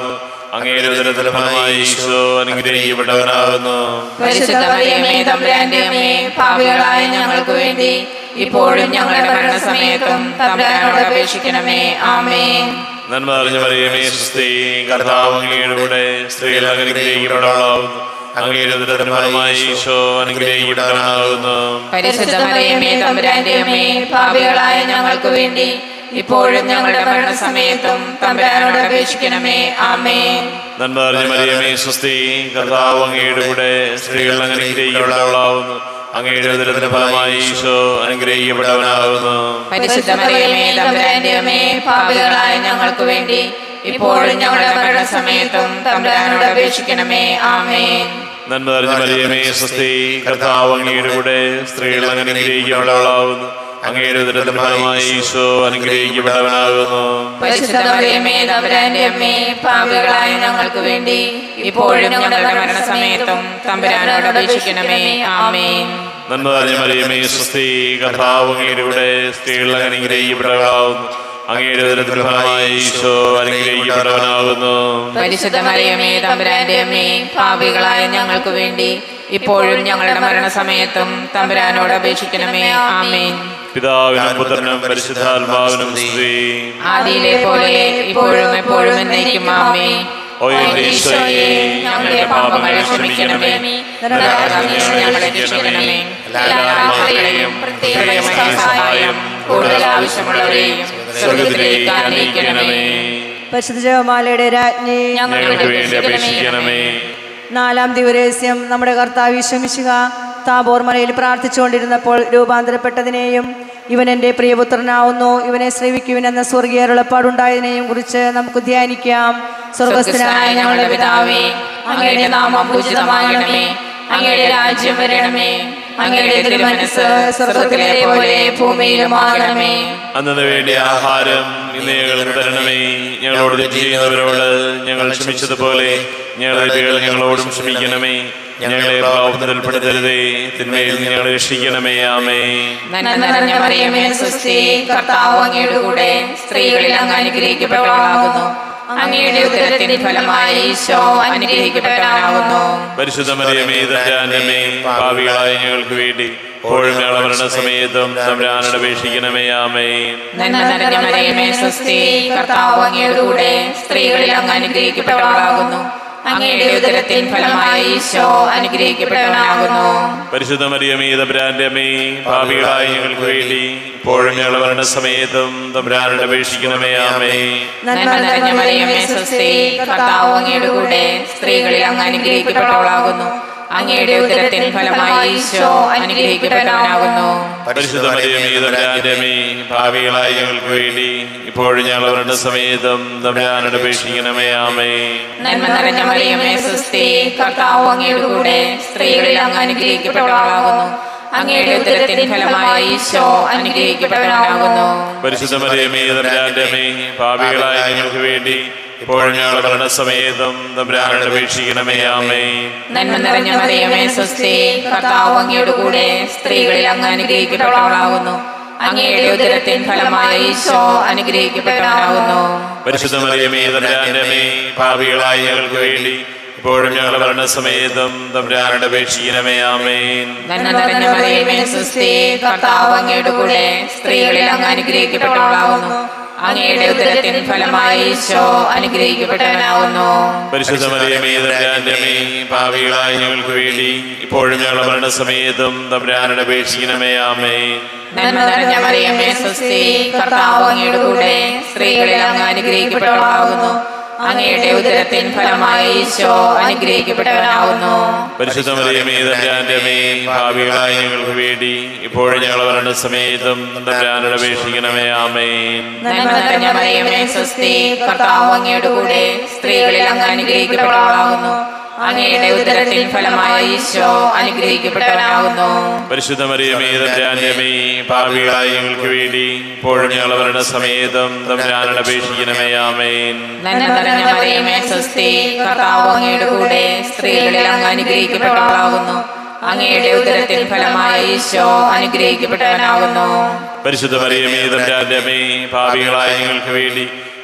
A: അങ്ങയുടെ ഉദരത്തിന്റെ ഫലമായി ഈശോ അനുഗ്രഹിക്കപ്പെട്ടവനാകുന്നു
C: പരിശുദ്ധ മറിയമേ തമ്പുരാന്റെ അമ്മേ പാപികളായ ഞങ്ങൾക്ക് വേണ്ടി ഇപ്പോഴും ഞങ്ങളുടെ മരണസമയത്തും തമ്പുരാനോട് അപേക്ഷിക്കണമേ ആമേൻ
A: നന്മ അറിഞ്ഞ മറിയമേ സ്ത്രീ കർത്താവ് അങ്ങയുടെ കൂടെ സ്ത്രീകൾ അനുഗ്രഹിക്കപ്പെടാവുന്നു അങ്ങയുടെ ഉദരത്തിന്റെ ഫലമായി ഈശോ അനുഗ്രഹിക്കപ്പെടാനാകുന്നു
C: പരിശുദ്ധ മറിയമേ തമ്പുരാന്റെ അമ്മേ പാപികളായ ഞങ്ങൾക്ക് വേണ്ടി ഇപ്പോഴും ഞങ്ങളുടെ മരണസമയത്തും തമ്പുരാനോട് അപേക്ഷിക്കണമേ ആമേൻ
A: നന്മ അറിഞ്ഞ മറിയമേ സ്വസ്തി കർത്താവ് അങ്ങയുടെ കൂടെ സ്ത്രീകൾ അനുഗ്രഹിക്കപ്പെടാവുന്നു അങ്ങയുടെ ഉദരത്തിന്റെ ഫലമായി ഈശോ അനുഗ്രഹിക്കപ്പെടാനാകുന്നു
C: പരിശുദ്ധ മറിയമേ തമ്പുരാന്റെ അമ്മേ പാപികളായ ഞങ്ങൾക്ക് വേണ്ടി ഇപ്പോഴും ഞങ്ങളുടെ മരണസമയത്തും തമ്പുരാനോട് അപേക്ഷിക്കണമേ ആമേൻ
A: നന്മ അറിഞ്ഞ മറിയമേ സ്വസ്തി കർത്താവ് അങ്ങയുടെ കൂടെ സ്ത്രീകൾ അനുഗ്രഹിക്കപ്പെടാവുന്നു അങ്ങയുടെ ഉദരത്തിന്റെ ഫലമായി ഈശോ അനുഗ്രഹിക്കപ്പെടാനാകുന്നു
C: പരിശുദ്ധ മറിയമേ തമ്പുരാന്റെ അമ്മേ പാപികളായ ഞങ്ങൾക്ക് വേണ്ടി ഇപ്പോഴും ഞങ്ങളുടെ മരണസമയത്തും തമ്പുരാനോട് അപേക്ഷിക്കണമേ ആമേൻ
A: നന്മ അറിഞ്ഞ മറിയമേ സ്വസ്തി കർത്താവ് അങ്ങയുടെ കൂടെ സ്ത്രീകൾ അനുഗ്രഹിക്കപ്പെടാവുന്നു അങ്ങയുടെ ഉദരത്തിന്റെ ഫലമായി ഈശോ അനുഗ്രഹിക്കപ്പെടാനാകുന്നു
C: പരിശുദ്ധ മറിയമേ തമ്പുരാന്റെ അമ്മേ പാപികളായ ഞങ്ങൾക്ക് വേണ്ടി ഇപ്പോഴും ഞങ്ങളുടെ മരണസമയത്തും തമ്പുരാനോട് അപേക്ഷിക്കണമേ ആമേൻ
A: പിതാവിനും പുത്രനും പരിശുദ്ധാത്മാവിനും സ്തുതി
C: ആദിയിലെ പോലെ ഇപ്പോഴും എപ്പോഴും എന്നേക്കും ആമേ
A: ഓ എന്റെ ഈശോയെ
C: ഞങ്ങളുടെ പാപങ്ങൾ ക്ഷമിക്കണമേ നരകാഗ്നിയിൽ നിന്ന് ഞങ്ങളെ രക്ഷിക്കണമേ എല്ലാ ആത്മാക്കളെയും പ്രത്യേകമായ സഹായം കൂടുതൽ ആവശ്യമുള്ളവരെയും സ്വർഗത്തിലേക്ക് ആനയിക്കണമേ
B: പരിശുദ്ധ ജപമാലയുടെ രാജ്ഞി
A: ഞങ്ങൾക്ക് വേണ്ടി അപേക്ഷിക്കണമേ
B: നാലാം ദിവരഹസ്യം നമ്മുടെ കർത്താവ് വിശ്വമിശുക താബോർ മലയിൽ പ്രാർത്ഥിച്ചുകൊണ്ടിരുന്നപ്പോൾ രൂപാന്തരപ്പെട്ടതിനെയും ഇവൻ എൻ്റെ പ്രിയപുത്രനാവുന്നു ഇവനെ ശ്രവിക്കുവിൻ എന്ന സ്വർഗീയ അരുളപ്പാടുണ്ടായതിനെയും കുറിച്ച് നമുക്ക് ധ്യാനിക്കാം
C: സ്വർഗസ്ഥനായ ഞങ്ങളുടെ പിതാവേ അങ്ങയുടെ നാമം പൂജിതമാകണമേ അങ്ങയുടെ രാജ്യം വരണമേ അങ്ങയുടെ തിരുമനസ് സ്വർഗത്തിലെ പോലെ ഭൂമിയിലുമാകണമേ
A: അന്നു വേണ്ടി ആഹാരം ഇന്ന് ഞങ്ങൾക്ക് തരണമേ ഞങ്ങളോട് തെറ്റ് ചെയ്യുന്നവരോട് ഞങ്ങൾ ക്ഷമിച്ചതുപോലെ ഞങ്ങളുടെ തെറ്റുകൾ ഞങ്ങളോടും ക്ഷമിക്കണമേ ഞങ്ങളെ പാവത്തിൽപ്പെടുത്തരുതേ തിന്മയിൽ നിന്ന് ഞങ്ങളെ രക്ഷിക്കണമേ ആമേ
C: നന്മ നിറഞ്ഞ മറിയമേ സുസ്ഥി കർത്താവ് അങ്ങയുടെ കൂടെ സ്ത്രീകളിൽ അങ്ങ് അനുഗ്രഹിക്കപ്പെട്ടവളാകുന്നു അങ്ങയുടെ ഉദരത്തിൻ ഫലമായി ഈശോ അനുഗ്രഹിക്കപ്പെട്ടവനാകുന്നു
A: പരിശുദ്ധ മറിയമേ തന്റെ ഭാവികളായ ഞങ്ങൾക്ക് വേണ്ടി ഇപ്പോഴും ഞങ്ങളുടെ മരണസമയത്തും തമ്പുരാനോട് അപേക്ഷിക്കണമേ ആമേ
C: നന്മ നിറഞ്ഞ മറിയമേ സുസ്ഥി കർത്താവ് അങ്ങയുടെ കൂടെ സ്ത്രീകളിൽ അങ്ങ് അനുഗ്രഹിക്കപ്പെട്ടവളാകുന്നു അങ്ങയുടെ ഉദരത്തിൻ ഫലമായി ഈശോ അനുഗ്രഹിക്കപ്പെട്ടവനാകുന്നു
A: പരിശുദ്ധ മറിയമേ തമ്പുരാന്റെ അമ്മേ ഭാവികളായ ഞങ്ങൾക്ക് വേണ്ടി ഇപ്പോഴും ഞങ്ങളുടെ മരണസമയത്തും തമ്പുരാനോട് അപേക്ഷിക്കണമേ ആമേ
C: നന്മ നിറഞ്ഞ മറിയമേ സ്വസ്തി കർത്താവ് അങ്ങയുടെ കൂടെ സ്ത്രീകളിൽ അങ്ങ് അനുഗ്രഹിക്കപ്പെട്ടവളാകുന്നു അങ്ങയുടെ ഉദരത്തിൻ ഫലമായി ഈശോ അനുഗ്രഹിക്കപ്പെട്ടവനാകുന്നു
A: പരിശുദ്ധ മറിയമേ തമ്പുരാന്റെ അമ്മേ ഭാവികളായ ഞങ്ങൾക്ക് വേണ്ടി ഇപ്പോഴും ഞങ്ങളുടെ മരണസമയത്തും തമ്പുരാനോട് അപേക്ഷിക്കണമേ ആമേ
C: നന്മ നിറഞ്ഞ മറിയമേ സ്വസ്തി കർത്താവ് അങ്ങയുടെ കൂടെ സ്ത്രീകളിൽ അങ്ങ് അനുഗ്രഹിക്കപ്പെട്ടവളാകുന്നു അങ്ങയുടെ ഉദരത്തിൻ ഫലമായി ഈശോ അനുഗ്രഹിക്കപ്പെട്ടവനാകുന്നു
A: പരിശുദ്ധ മറിയമേ തമ്പുരാന്റെ അമ്മേ ഭാവികളായ ഞങ്ങൾക്ക് വേണ്ടി ഇപ്പോഴും ഞങ്ങളുടെ മരണസമയത്തും തമ്പുരാനോട് അപേക്ഷിക്കണമേ ആമേ
C: നന്മ നിറഞ്ഞ മറിയമേ സ്വസ്തി കർത്താവ് അങ്ങയുടെ കൂടെ സ്ത്രീകളിൽ അങ്ങ് അനുഗ്രഹിക്കപ്പെട്ടവളാകുന്നു അങ്ങയുടെ ഉദരത്തിൻ ഫലമായി ഈശോ അനുഗ്രഹിക്കപ്പെട്ടവനാകുന്നു
A: പരിശുദ്ധ മറിയമേ തമ്പുരാന്റെ അമ്മേ ഭാവികളായ ഞങ്ങൾക്ക് വേണ്ടി ഇപ്പോഴും ഞങ്ങളുടെ മരണസമയത്തും തമ്പുരാനോട് അപേക്ഷിക്കണമേ ആമേ
C: നന്മ നിറഞ്ഞ മറിയമേ സ്വസ്തി കർത്താവ് അങ്ങയുടെ കൂടെ സ്ത്രീകളിൽ അങ്ങ് അനുഗ്രഹിക്കപ്പെട്ടവളാകുന്നു അങ്ങയുടെ ഉദരത്തിൻ ഫലമായി ഈശോ അനുഗ്രഹിക്കപ്പെട്ടവനാകുന്നു
A: പരിശുദ്ധ മറിയമേ തമ്പുരാന്റെ അമ്മേ ഭാവികളായ ഞങ്ങൾക്ക് വേണ്ടി ഇപ്പോഴും ഞങ്ങളുടെ മരണസമയത്തും തമ്പുരാനോട് അപേക്ഷിക്കണമേ ആമേ
C: നന്മ നിറഞ്ഞ മറിയമേ സ്വസ്തി കർത്താവ് അങ്ങയുടെ കൂടെ സ്ത്രീകളിൽ അങ്ങ് അനുഗ്രഹിക്കപ്പെട്ടവളാകുന്നു അങ്ങയുടെ ഉദരത്തിൻ ഫലമായി ഈശോ അനുഗ്രഹിക്കപ്പെട്ടവനാകുന്നു
A: പരിശുദ്ധ മറിയമേ തമ്പുരാന്റെ അമ്മേ ഭാവികളായ ഞങ്ങൾക്ക് വേണ്ടി ഇപ്പോഴും ഞങ്ങളുടെ മരണസമയത്തും തമ്പുരാനോട് അപേക്ഷിക്കണമേ ആമേ
C: നന്മ നിറഞ്ഞ മറിയമേ സ്വസ്തി കർത്താവ് അങ്ങയുടെ കൂടെ സ്ത്രീകളിൽ അങ്ങ് അനുഗ്രഹിക്കപ്പെട്ടവളാകുന്നു അങ്ങയുടെ ഉദരത്തിൻ ഫലമായി ഈശോ അനുഗ്രഹിക്കപ്പെട്ടവനാകുന്നു
A: പരിശുദ്ധ മറിയമേ തമ്പുരാന്റെ അമ്മേ ഭാവികളായ ഞങ്ങൾക്ക് വേണ്ടി ഇപ്പോഴും ഞങ്ങളുടെ മരണസമയത്തും തമ്പുരാനോട് അപേക്ഷിക്കണമേ ആമേ
C: നന്മ നിറഞ്ഞ മറിയമേ സ്വസ്തി കർത്താവ് അങ്ങയുടെ കൂടെ സ്ത്രീകളിൽ അങ്ങ് അനുഗ്രഹിക്കപ്പെട്ടവളാകുന്നു അങ്ങയുടെ ഉദരത്തിൻ ഫലമായി ഈശോ അനുഗ്രഹിക്കപ്പെട്ടവനാകുന്നു
A: പരിശുദ്ധ മറിയമേ തമ്പുരാന്റെ അമ്മേ ഭാവികളായ ഞങ്ങൾക്ക് വേണ്ടി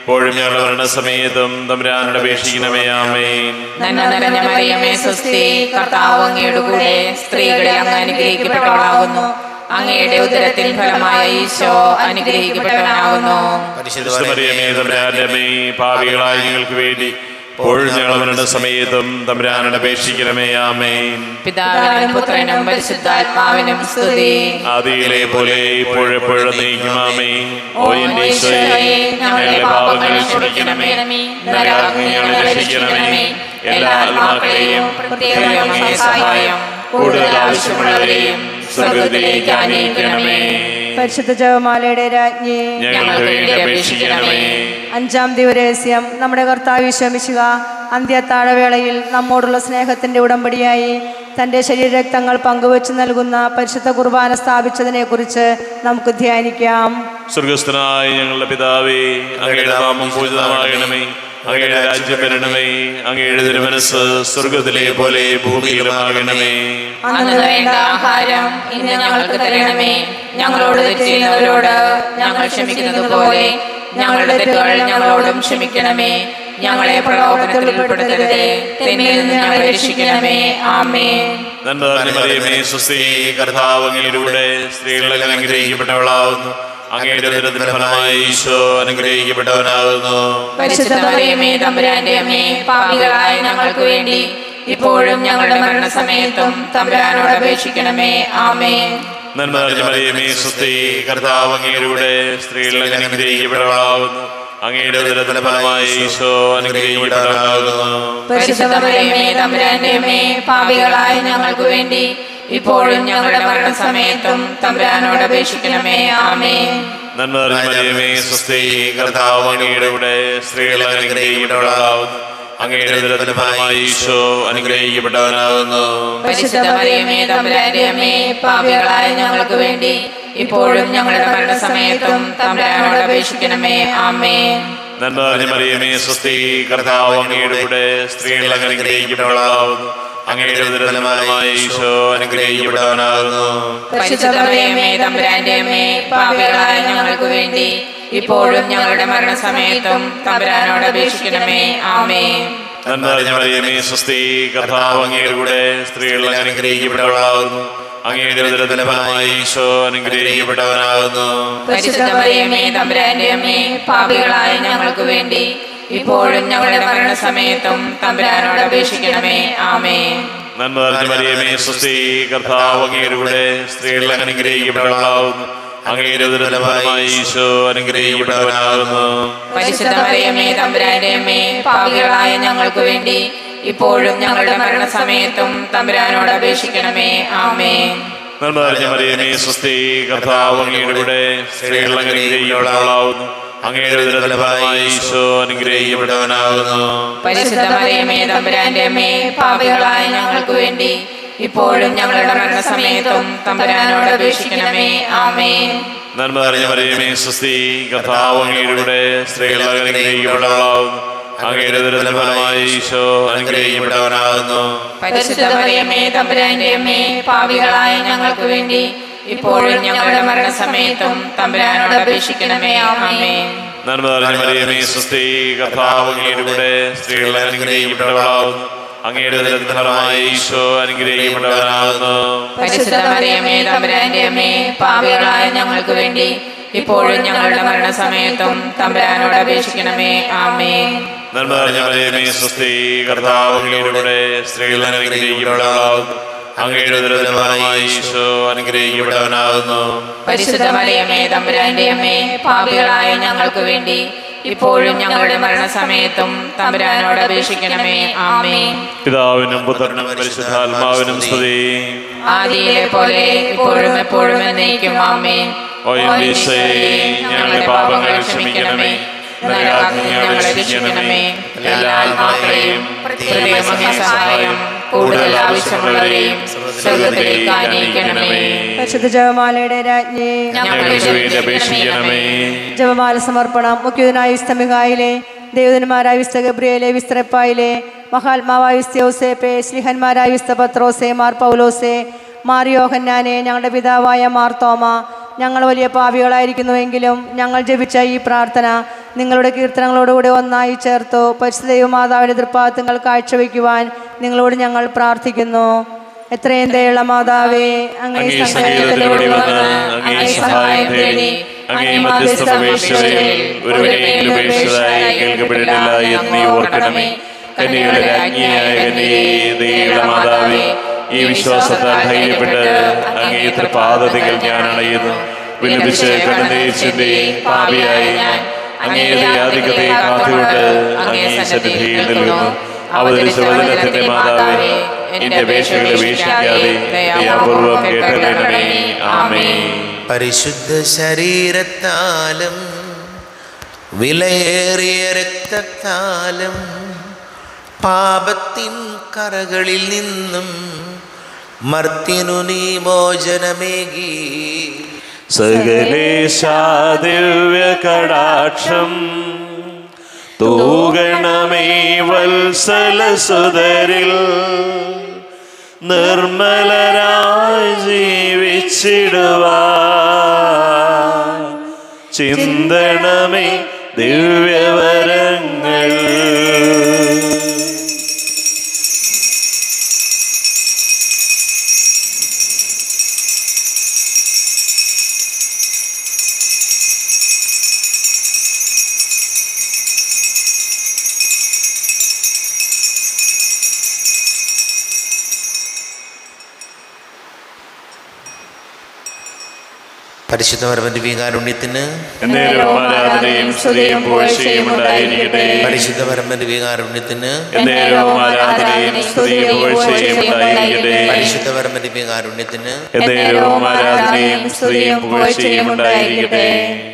A: ഇപ്പോഴും ഞങ്ങളുടെ മരണസമയത്തും തമ്പുരാനോട് അപേക്ഷിക്കണമേ ആമേൻ
C: നന്മ നിറഞ്ഞ മറിയമേ സ്വസ്തി കർത്താവ് അങ്ങയുടെ കൂടെ സ്ത്രീകളിൽ അങ്ങ് അനുഗ്രഹിക്കപ്പെട്ടവളാകുന്നു അങ്ങയുടെ ഉദരത്തിൻ ഫലമായ ഈശോ അനുഗ്രഹിക്കപ്പെട്ടവനാകുന്നു
A: പരിശുദ്ധമറിയമേ തമ്പുരാന്റെ അമ്മേ പാപികളായ ഞങ്ങൾക്ക് വേണ്ടി ഇപ്പോഴും ഞങ്ങളുടെ മരണസമയത്തും തമ്പുരാനോട് അപേക്ഷിക്കണമേ ആമേൻ
C: പിതാവിനും പുത്രനും പരിശുദ്ധാത്മാവിനും സ്തുതി
A: ആദിയിലെ പോലെ ഇപ്പോഴെപ്പോഴും നീക്കുമാമേ ഓ എന്റെ ഈശോയെ ഞങ്ങളുടെ പാപങ്ങൾ ക്ഷമിക്കണമേ നരകാഗ്നി ഞങ്ങളെ രക്ഷിക്കണമേ എല്ലാ ആത്മാക്കളെയും പ്രത്യേകം അങ്ങേ സഹായം കൂടുതൽ ആവശ്യമുള്ളവരെയും സ്വർഗത്തിലേക്ക് ആനയിക്കണമേ
B: പരിശുദ്ധ ജപമാലയുടെ രാജ്ഞി
A: ഞങ്ങൾക്ക് വേണ്ടി അപേക്ഷിക്കണമേ
B: അഞ്ചാം ദിവരഹസ്യം നമ്മുടെ കർത്താവ് വിശ്വമിശുക അന്ത്യത്താഴവേളയിൽ നമ്മോടുള്ള സ്നേഹത്തിൻ്റെ ഉടമ്പടിയായി തൻ്റെ ശരീരരക്തങ്ങൾ പങ്കുവച്ചു നൽകുന്ന പരിശുദ്ധ കുർബാന സ്ഥാപിച്ചതിനെക്കുറിച്ച് നമുക്ക് ധ്യാനിക്കാം
A: സ്വർഗസ്ഥനായ ഞങ്ങളുടെ പിതാവേ അങ്ങയുടെ നാമം പൂജിതമാകണമേ അങ്ങയുടെ രാജ്യം വരണമേ അങ്ങയുടെ തിരുമനസ് സ്വർഗത്തിലെ പോലെ ഭൂമിയിലുമാകണമേ
C: അന്ന് വേണ്ട ആഹാരം ഇന്ന് ഞങ്ങൾക്ക് തരണമേ ഞങ്ങളോട് തെറ്റ് ചെയ്യുന്നവരോട് ഞങ്ങൾ ക്ഷമിക്കുന്നത് പോലെ ഞങ്ങളുടെ തെറ്റുകൾ ഞങ്ങളോടും ക്ഷമിക്കണമേ ഞങ്ങളെ പ്രലോഭനത്തിൽ ഉൾപ്പെടുത്തരുതേ തെന്നിൽ നിന്ന് ഞങ്ങളെ രക്ഷിക്കണമേ ആമേ
A: നന്മ നിറഞ്ഞ മറിയമേ സ്വസ്തി കർത്താവ് അങ്ങയിലൂടെ സ്ത്രീകളിൽ അനുഗ്രഹിക്കപ്പെട്ടവളാവുന്നു അങ്ങയുടെ ദുരിതത്തിന് ഫലമായി ഈശോ അനുഗ്രഹിക്കപ്പെട്ടവനാകുന്നു
C: പരിശുദ്ധ മറിയമേ തമ്പുരാന്റെ അമ്മേ പാപികളായ ഞങ്ങൾക്ക് വേണ്ടി ഇപ്പോഴും ഞങ്ങളുടെ മരണസമയത്തും തമ്പുരാനോട് അപേക്ഷിക്കണമേ ആമേ
A: നന്മ നിറഞ്ഞ മറിയമേ സ്വസ്തി കർത്താവ് അങ്ങയിലൂടെ സ്ത്രീകളിൽ അനുഗ്രഹിക്കപ്പെട്ടവളാവുന്നു അങ്ങയുടെ ദുരിതത്തിന് ഫലമായി ഈശോ അനുഗ്രഹിക്കപ്പെട്ടവനാകുന്നു
C: പരിശുദ്ധ മറിയമേ തമ്പുരാന്റെ അമ്മേ പാപികളായ ഞങ്ങൾക്ക് വേണ്ടി ഇപ്പോഴും ഞങ്ങളുടെ മരണസമയത്തും തമ്പുരാനോട് അപേക്ഷിക്കണമേ ആമേ
A: നന്മ നിറഞ്ഞ മറിയമേ സ്വസ്തി കർത്താവ് അങ്ങയുടെ കൂടെ സ്ത്രീകളിൽ അനുഗ്രഹിക്കപ്പെട്ടവളാവുന്നു അങ്ങയുടെ ദുരിതത്തിന് ഫലമായി ഈശോ അനുഗ്രഹിക്കപ്പെട്ടവനാകുന്നു
C: പരിശുദ്ധ മറിയമേ തമ്പുരാന്റെ അമ്മേ പാപികളായ ഞങ്ങൾക്ക് വേണ്ടി ഇപ്പോഴും ഞങ്ങളുടെ മരണസമയത്തും തമ്പുരാനോട് അപേക്ഷിക്കണമേ ആമേ
A: നന്മ നിറഞ്ഞ മറിയമേ സ്വസ്തി കർത്താവ് അങ്ങയുടെ കൂടെ സ്ത്രീകളിൽ അനുഗ്രഹിക്കപ്പെട്ടവളാവുന്നു അങ്ങയുടെ ദുരിതത്തിന് ഫലമായി ഈശോ അനുഗ്രഹിക്കപ്പെട്ടവനാകുന്നു
C: പരിശുദ്ധ മറിയമേ തമ്പുരാന്റെ അമ്മേ പാപികളായ ഞങ്ങൾക്ക് വേണ്ടി ഇപ്പോഴും ഞങ്ങളുടെ മരണസമയത്തും തമ്പുരാനോട് അപേക്ഷിക്കണമേ ആമേ
A: നന്മ നിറഞ്ഞ മറിയമേ സ്വസ്തി കർത്താവ് അങ്ങയുടെ കൂടെ സ്ത്രീകളിൽ അനുഗ്രഹിക്കപ്പെട്ടവളാവുന്നു അങ്ങയുടെ ദുരിതത്തിന് ഫലമായി ഈശോ അനുഗ്രഹിക്കപ്പെട്ടവനാകുന്നു
C: പരിശുദ്ധ മറിയമേ തമ്പുരാന്റെ അമ്മേ പാപികളായ ഞങ്ങൾക്ക് വേണ്ടി ഇപ്പോഴും ഞങ്ങളുടെ മരണസമയത്തും തമ്പുരാനോട് അപേക്ഷിക്കണമേ ആമേ
A: നന്മ നിറഞ്ഞ മറിയമേ സ്വസ്തി കർത്താവ് അങ്ങയുടെ കൂടെ സ്ത്രീകളിൽ അനുഗ്രഹിക്കപ്പെട്ടവളാവുന്നു അങ്ങയുടെ ദുരിതത്തിന് ഫലമായി ഈശോ അനുഗ്രഹിക്കപ്പെട്ടവനാകുന്നു
C: പരിശുദ്ധ മറിയമേ തമ്പുരാന്റെ അമ്മേ പാപികളായ ഞങ്ങൾക്ക് വേണ്ടി ഇപ്പോഴും ഞങ്ങളുടെ മരണസമയത്തും തമ്പുരാനോട് അപേക്ഷിക്കണമേ ആമേ
A: നന്മ നിറഞ്ഞ മറിയമേ സ്വസ്തി കർത്താവ് അങ്ങയുടെ കൂടെ സ്ത്രീകളിൽ അനുഗ്രഹിക്കപ്പെട്ടവളാവുന്നു അങ്ങയുടെ ദുരിതത്തിന് ഫലമായി ഈശോ അനുഗ്രഹിക്കപ്പെട്ടവനാകുന്നു
C: പരിശുദ്ധ മറിയമേ തമ്പുരാന്റെ അമ്മേ പാപികളായ ഞങ്ങൾക്ക് വേണ്ടി ഇപ്പോഴും ഞങ്ങളുടെ മരണസമയത്തും തമ്പുരാനോട് അപേക്ഷിക്കണമേ ആമേ
A: നന്മ നിറഞ്ഞ മറിയമേ സ്വസ്തി കർത്താവ് അങ്ങയുടെ കൂടെ സ്ത്രീകളിൽ അനുഗ്രഹിക്കപ്പെട്ടവളാവുന്നു അങ്ങയുടെ ദുരിതത്തിന് ഫലമായി ഈശോ അനുഗ്രഹിക്കപ്പെട്ടവനാകുന്നു
C: പരിശുദ്ധ മറിയമേ തമ്പുരാന്റെ അമ്മേ പാപികളായ ഞങ്ങൾക്ക് വേണ്ടി ഇപ്പോഴും ഞങ്ങളുടെ മരണസമയത്തും തമ്പുരാനോട് അപേക്ഷിക്കണമേ ആമേ
A: നന്മ നിറഞ്ഞ മറിയമേ സ്വസ്തി കർത്താവ് അങ്ങയുടെ കൂടെ സ്ത്രീകളിൽ അനുഗ്രഹിക്കപ്പെട്ടവളാവുന്നു അങ്ങയുടെ ദുരിതത്തിന് ഫലമായി ഈശോ അനുഗ്രഹിക്കപ്പെട്ടവനാകുന്നു
C: പരിശുദ്ധ മറിയമേ തമ്പുരാന്റെ അമ്മേ പാപികളായ ഞങ്ങൾക്ക് വേണ്ടി ഇപ്പോഴും ഞങ്ങളുടെ മരണസമയത്തും തമ്പുരാനോട് അപേക്ഷിക്കണമേ ആമേ
A: നന്മ നിറഞ്ഞ മറിയമേ സ്വസ്തി കർത്താവ് അങ്ങയുടെ കൂടെ സ്ത്രീകളിൽ അനുഗ്രഹിക്കപ്പെട്ടവളാവുന്നു അങ്ങയുടെ ദുരിതത്തിന് ഫലമായി ഈശോ അനുഗ്രഹിക്കപ്പെട്ടവനാകുന്നു
C: പരിശുദ്ധ മറിയമേ തമ്പുരാന്റെ അമ്മേ പാപികളായ ഞങ്ങൾക്ക് വേണ്ടി ഇപ്പോഴും ഞങ്ങളുടെ മരണസമയത്തും തമ്പുരാനോട് അപേക്ഷിക്കണമേ ആമേ
A: പിതാവിനും പുത്രനും പരിശുദ്ധാത്മാവിനും സ്തുതി
C: ആദിയിലെ പോലെ ഇപ്പോഴും എപ്പോഴും എന്നേക്കും ആമേ
A: ഓ എന്റെ ഈശോയെ ഞങ്ങളുടെ പാപങ്ങൾ ക്ഷമിക്കണമേ നരകാഗ്നി ഞങ്ങളെ രക്ഷിക്കണമേ എല്ലാ ആത്മാക്കളെയും പ്രത്യേകം അങ്ങേ സഹായം കൂടുതൽ ആവശ്യമുള്ളവരെയും സ്വർഗത്തിലേക്ക് ആനയിക്കണമേ
B: പരിശുദ്ധ ജപമാലയുടെ രാജ്ഞി
A: ഞങ്ങൾക്ക് വേണ്ടി അപേക്ഷിക്കണമേ
B: ജപമാല സമർപ്പണം മുഖ്യനായ വിസ്തമികായിലെ ദേവതന്മാരായ വിസ്ത ഗബ്രിയേലെ വിസ്തറപ്പായിലെ മഹാത്മാവായ വിസ്തയോസേപ്പെ ശ്രീഹന്മാരായ വിസ്ത പത്രോസെ മാർ പൗലോസെ മാർ യോഹന്നാനെ ഞങ്ങളുടെ പിതാവായ മാർ തോമ ഞങ്ങൾ വലിയ പാപികളായിരിക്കുന്നുവെങ്കിലും ഞങ്ങൾ ജപിച്ച ഈ പ്രാർത്ഥന നിങ്ങളുടെ കീർത്തനങ്ങളോടുകൂടി ഒന്നായി ചേർത്തു പരിശുദ്ധ ദൈവമാതാവിൻ്റെ തൃപ്പാദങ്ങൾ കാഴ്ചവെക്കുവാൻ നിങ്ങളോട് ഞങ്ങൾ പ്രാർത്ഥിക്കുന്നു എത്രയും ദയുള്ള മാതാവേ അങ്ങേ
A: അങ്ങേ
B: സംഗീതത്തിലൂടെ
A: സംഗീതത്തിലൂടെ വന്ന് അങ്ങേ സഹായം തേടി അങ്ങേ മധ്യസ്ഥ അപേക്ഷകളിൽ ഒരുവനെങ്കിലും ഉപേക്ഷിച്ചതായി കേൾക്കപ്പെട്ടിട്ടില്ല എന്ന് നീ ഓർക്കണമേ കന്യകളുടെ രാജ്ഞിയായ കന്യകേ ദൈവ മാതാവേ ഈ വിശ്വാസത്താൽ ധൈര്യപ്പെട്ട് അങ്ങേ തൃപാദതികൾ ഞാൻ അണയുന്നു വിലപിച്ച് കടന്നേച്ചിന്റെ പാപിയായ ഞാൻ അങ്ങേ ദയാധികതയെ കാത്തുകൊണ്ട് അങ്ങേ സന്നിധിയിൽ നിൽക്കുന്നു അവതരിച്ച വചനത്തിന്റെ മാതാവേ എന്റെ അപേക്ഷകളെ വീക്ഷിക്കാതെ ദയാപൂർവം കേട്ടറിയണമേ ആമേ
D: പരിശുദ്ധ ശരീരത്താലും വിലയേറിയ രക്തത്താലും പാപത്തിൻ കറകളിൽ നിന്നും മർത്തിനു നീ മോചനമേകി
A: സകലേശാദിവ്യ കടാക്ഷം തൂകണമേ വത്സലസുതരിൽ നിർമ്മലരായി ജീവിച്ചിടുവാ ചിന്തണമേ ദിവ്യവരങ്ങൾ
D: പരിശുദ്ധ പരമന്റെ വികാരുണ്യത്തിന്
A: എന്നേരവും ആരാധനയും സ്തുതിയും പുകഴ്ചയും ഉണ്ടായിരിക്കട്ടെ
D: പരിശുദ്ധ പരമന്റെ വികാരുണ്യത്തിന്
A: എന്നേരവും ആരാധനയും സ്തുതിയും പുകഴ്ചയും ഉണ്ടായിരിക്കട്ടെ
D: പരിശുദ്ധ പരമന്റെ വികാരുണ്യത്തിന്
A: എന്നേരവും ആരാധനയും സ്തുതിയും പുകഴ്ചയും ഉണ്ടായിരിക്കട്ടെ